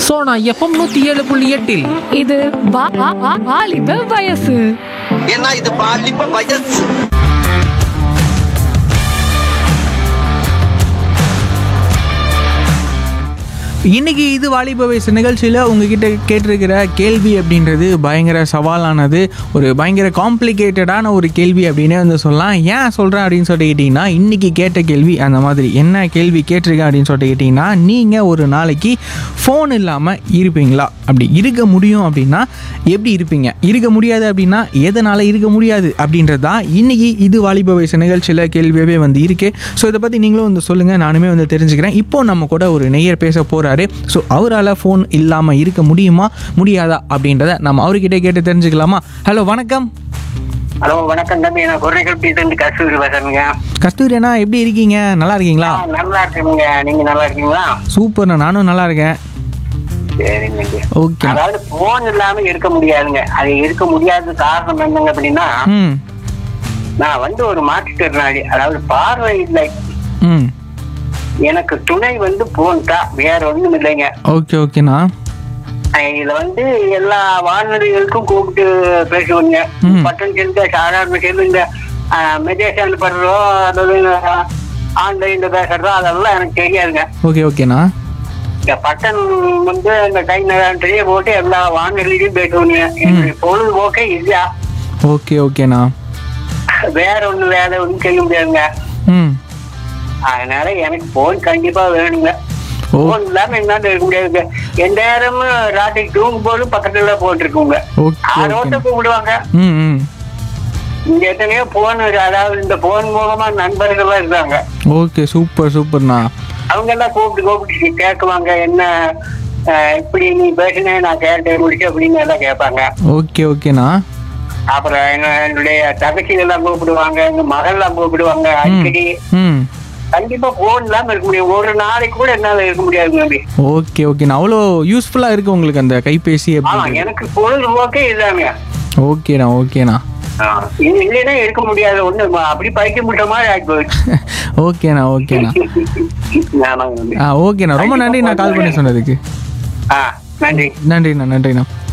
Sona FM நூத்தி ஏழு புள்ளி எட்டில் இது வா- வா- வா- வாலிப வயசு ஏன்னா இது பாலிப்ப வயசு இன்னைக்கு இது வாலிப வயசு நிகழ்ச்சியில் உங்ககிட்ட கேட்டிருக்கிற கேள்வி அப்படின்றது பயங்கர சவாலானது ஒரு பயங்கர காம்ப்ளிகேட்டடான ஒரு கேள்வி அப்படின்னே வந்து சொல்லலாம் ஏன் சொல்கிறேன் அப்படின்னு சொல்லிட்டு கேட்டிங்கன்னா இன்றைக்கி கேட்ட கேள்வி அந்த மாதிரி என்ன கேள்வி கேட்டிருக்கேன் அப்படின்னு சொல்லிட்டு கேட்டிங்கன்னா நீங்கள் ஒரு நாளைக்கு ஃபோன் இல்லாமல் இருப்பீங்களா அப்படி இருக்க முடியும் அப்படின்னா எப்படி இருப்பீங்க இருக்க முடியாது அப்படின்னா எதனால் இருக்க முடியாது அப்படின்றது தான் இன்றைக்கி இது வாலிப வயசு நிகழ்ச்சியில் கேள்வியாகவே வந்து இருக்கு ஸோ இதை பற்றி நீங்களும் வந்து சொல்லுங்கள் நானுமே வந்து தெரிஞ்சுக்கிறேன் இப்போ நம்ம கூட ஒரு நெய்யர் பேச போகிறாரு ஸோ அவரால் ஃபோன் இல்லாமல் இருக்க முடியுமா முடியாதா அப்படின்றத நம்ம அவர்கிட்ட கேட்டு தெரிஞ்சுக்கலாமா ஹலோ வணக்கம் ஹலோ வணக்கம் தம்பி நான் குறைகள் இருந்து கஸ்தூரி பேசுறேங்க கஸ்தூரி அண்ணா எப்படி இருக்கீங்க நல்லா இருக்கீங்களா ஆ, நல்லா இருக்கீங்க நீங்க நல்லா இருக்கீங்களா சூப்பர்ண்ணா நானும் நல்லா இருக்கேன் சரிங்க ஓகே அதாவது போன் இல்லாம இருக்க முடியாதுங்க அது இருக்க முடியாத காரணம் என்னங்க அப்படின்னா ம் நான் வந்து ஒரு மாற்றுத்திறனாளி அதாவது பார்வை இல்லை ம் எனக்கு துணை வந்து போன் தான் வேற ஒண்ணும் இல்லைங்க ஓகே ஓகேண்ணா அஹ் இதுல வந்து எல்லா வானொலிகளுக்கும் கூப்பிட்டு பேசுவாங்க ம். பட்டன் செல்ல சாதாரண செல்லுங்க மெசேஜ் அனுப்புறதோ அதாவது ஆன்லைன்ல பேசுறதோ அதெல்லாம் எனக்கு தெரியாதுங்க ஓகே ஓகேண்ணா இந்த பட்டன் வந்து இந்த கை நகரத்திலேயே போட்டு எல்லா வானொலியிலையும் பேசுவாங்க எனக்கு பொழுதுபோக்கே இல்லையா ஓகே ஓகேண்ணா வேற ஒண்ணு வேலை ஒன்றும் செய்ய முடியாதுங்க ம் அதனால எனக்கு போன் கண்டிப்பா வேணுங்க ஓ போன் இல்லாம என்னால இருக்க முடியாதுங்க எந்த நேரமும் ராத்திரி தூங்கும் போதும் பக்கத்துல போட்டிருக்குங்க ஓகே ஆரோட்ட ஓகே கூப்பிடுவாங்க ம் ம் இங்க எத்தனையோ போன் அதாவது இந்த போன் மூலமா நண்பர்கள்லாம் இருக்காங்க ஓகே சூப்பர் சூப்பர்ண்ணா அவங்க எல்லாம் கூப்பிட்டு கூப்பிட்டு கேட்குவாங்க என்ன அஹ், இப்படி நீ பேசினே நான் கேட்டேன் முடிச்சு அப்படின்னு எல்லாம் கேட்பாங்க ஓகே ஓகேண்ணா அப்புறம் என்ன என்னுடைய தகச்சிகள் எல்லாம் கூப்பிடுவாங்க எங்க மகள் எல்லாம் கூப்பிடுவாங்க அடிக்கடி ம் கண்டிப்பா போன் இல்லாம இருக்க முடியும் ஒரு நாளைக்கு கூட என்னால இருக்க முடியாது தம்பி ஓகே ஓகேண்ணா அவ்வளோ யூஸ்ஃபுல்லாக இருக்கு உங்களுக்கு அந்த கைபேசி ஆமா அப்படின்னு எனக்கு பொழுதுபோக்கே இல்லாம ஓகேண்ணா ஓகேண்ணா இது இல்லைன்னா இருக்க முடியாது ஒண்ணு அப்படி பைக்க முட்ட மாதிரி ஆகி போயிடுச்சு ஓகேண்ணா ஓகேண்ணா ஆமாங்க தம்பி. ஆ ஓகேண்ணா ரொம்ப நன்றி நான் கால் பண்ணி சொன்னதுக்கு ஆ நன்றி நன்றிண்ணா நன்றிண்ணா